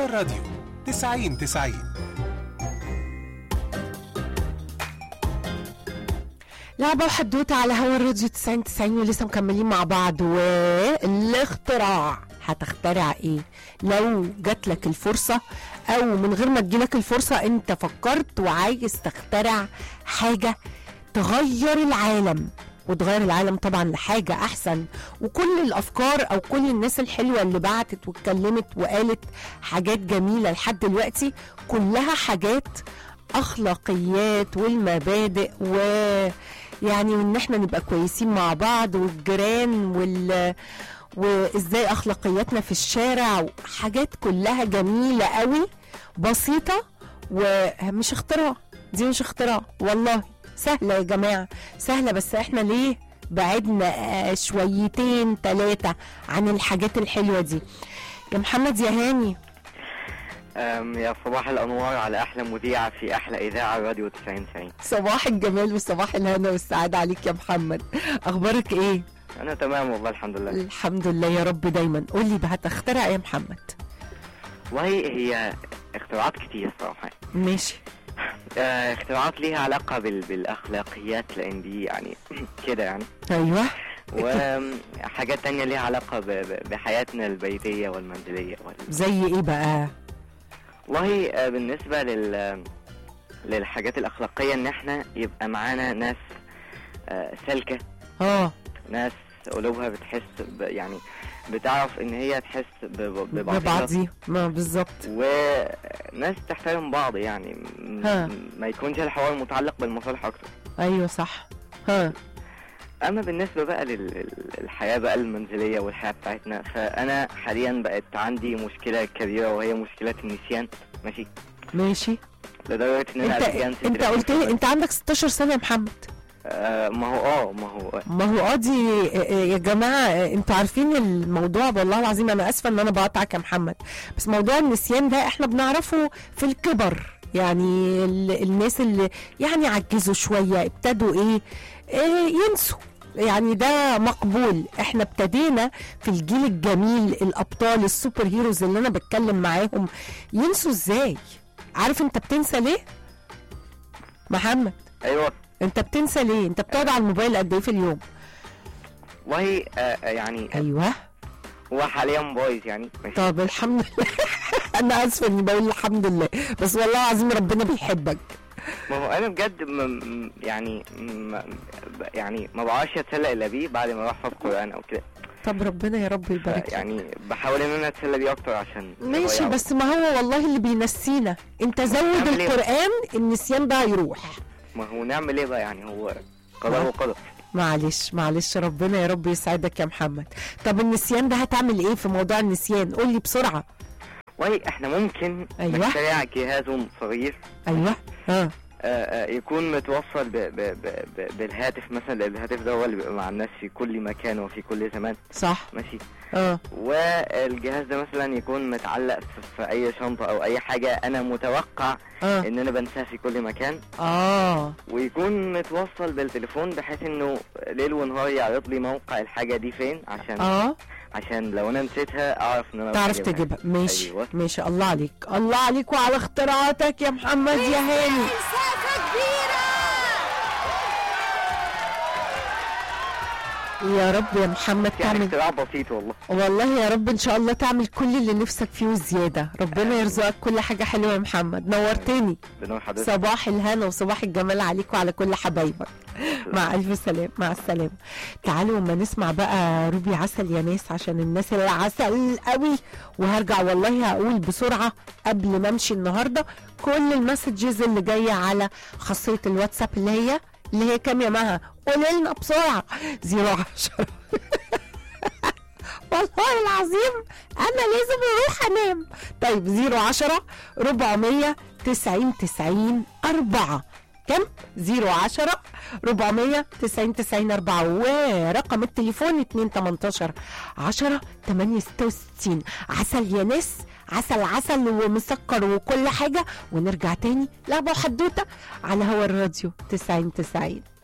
الراديو 90 90 لعبة وحدوتة على هوا الراديو 90 90 ولسه مكملين مع بعض والاختراع هتخترع ايه لو جات لك الفرصة او من غير ما تجيلك الفرصة انت فكرت وعايز تخترع حاجة تغير العالم وتغير العالم طبعا لحاجة أحسن وكل الأفكار أو كل الناس الحلوة اللي بعتت واتكلمت وقالت حاجات جميلة لحد دلوقتي كلها حاجات اخلاقيات والمبادئ و يعني وان احنا نبقى كويسين مع بعض والجيران وال وازاي اخلاقياتنا في الشارع حاجات كلها جميله قوي بسيطه ومش اختراع دي مش اختراع والله سهله يا جماعه سهله بس احنا ليه بعدنا آه، شويتين ثلاثه عن الحاجات الحلوه دي يا محمد يا هاني أم، يا صباح الانوار على احلى مذيعه في احلى اذاعه راديو 90 90 صباح الجمال وصباح الهنا والسعادة عليك يا محمد أخبارك إيه؟ انا تمام والله الحمد لله الحمد لله يا رب دايما قول لي بقى هتخترع إيه يا محمد؟ وهي هي اختراعات كتير صراحه ماشي آه، اختراعات ليها علاقه بال... بالاخلاقيات لان دي يعني كده يعني أيوه وحاجات تانية ليها علاقة ب... ب... بحياتنا البيتية والمنزلية وال... زي إيه بقى؟ والله آه، بالنسبة لل للحاجات الأخلاقية إن إحنا يبقى معانا ناس آه، سالكة آه ناس قلوبها بتحس ب... يعني بتعرف إن هي تحس ب... ب- ببعضها ببعضي ما بالظبط وناس تحترم بعض يعني م- ها. ما يكونش الحوار متعلق بالمصالح أكتر أيوه صح ها اما بالنسبه بقى لل- للحياه بقى المنزليه والحياه بتاعتنا فانا حاليا بقت عندي مشكله كبيره وهي مشكله النسيان ماشي ماشي لدرجه ان انا أنت قبل كده نسيت أنت قلت لي أنت عندك 16 سنة يا محمد آه ما هو اه ما هو ما هو اه دي يا جماعه انتوا عارفين الموضوع والله العظيم انا اسفه ان انا بقطعك يا محمد بس موضوع النسيان ده احنا بنعرفه في الكبر يعني ال- الناس اللي يعني عجزوا شويه ابتدوا ايه, إيه ينسوا يعني ده مقبول احنا ابتدينا في الجيل الجميل الابطال السوبر هيروز اللي انا بتكلم معاهم ينسوا ازاي عارف انت بتنسى ليه محمد ايوه انت بتنسى ليه انت بتقعد على الموبايل قد ايه في اليوم وهي آه آه، يعني ايوه هو حاليا بايظ يعني ماشي طب الحمد لله انا اسفه اني بقول الحمد لله بس والله العظيم ربنا بيحبك ما هو انا بجد م م- يعني م يعني ما بعرفش اتسلى الا بيه بعد ما احفظ قران او كده طب ربنا يا رب يبارك لك. يعني بحاول ان انا اتسلى بيه اكتر عشان ماشي أضيعه. بس ما هو والله اللي بينسينا انت زود نعمل ايه؟ القران النسيان ده هيروح ما هو نعمل ايه بقى يعني هو قضاء وقدر معلش معلش ربنا يا رب يسعدك يا محمد طب النسيان ده هتعمل ايه في موضوع النسيان قول لي بسرعه وهي احنا ممكن أيوة. نخترع جهاز صغير ايوه ها آه، آه، يكون متوصل ب ب ب ب بالهاتف مثلا لأن الهاتف ده هو اللي بيبقى مع الناس في كل مكان وفي كل زمان صح ماشي اه والجهاز ده مثلا يكون متعلق في, في اي شنطه او اي حاجه انا متوقع اه ان انا بنساها في كل مكان اه ويكون متوصل بالتليفون بحيث انه ليل ونهار يعرض لي موقع الحاجه دي فين عشان اه عشان لو انا نسيتها اعرف ان انا تعرف أجيبها. تجيبها ماشي أيوة. ماشي الله عليك الله عليك وعلى اختراعاتك يا محمد يا هاني يا رب يا محمد يعني تعمل اختراع بسيط والله والله يا رب ان شاء الله تعمل كل اللي نفسك فيه وزياده ربنا يرزقك كل حاجه حلوه يا محمد نورتني بنور حضرتك صباح الهنا وصباح الجمال عليك وعلى كل حبايبك مع الف سلام مع السلامه تعالوا اما نسمع بقى روبي عسل يا ناس عشان الناس اللي عسل قوي وهرجع والله هقول بسرعه قبل ما امشي النهارده كل المسجز اللي جايه على خاصيه الواتساب اللي هي اللي هي كام يا مها قولي لنا بسرعه 010 والله العظيم انا لازم اروح انام طيب 010 400 90 90 4 كم 010 400 90 90 4 ورقم التليفون 2 18 10 8 66 عسل يا ناس عسل عسل ومسكر وكل حاجة ونرجع تاني لعبة وحدوتة على هوا الراديو 90 90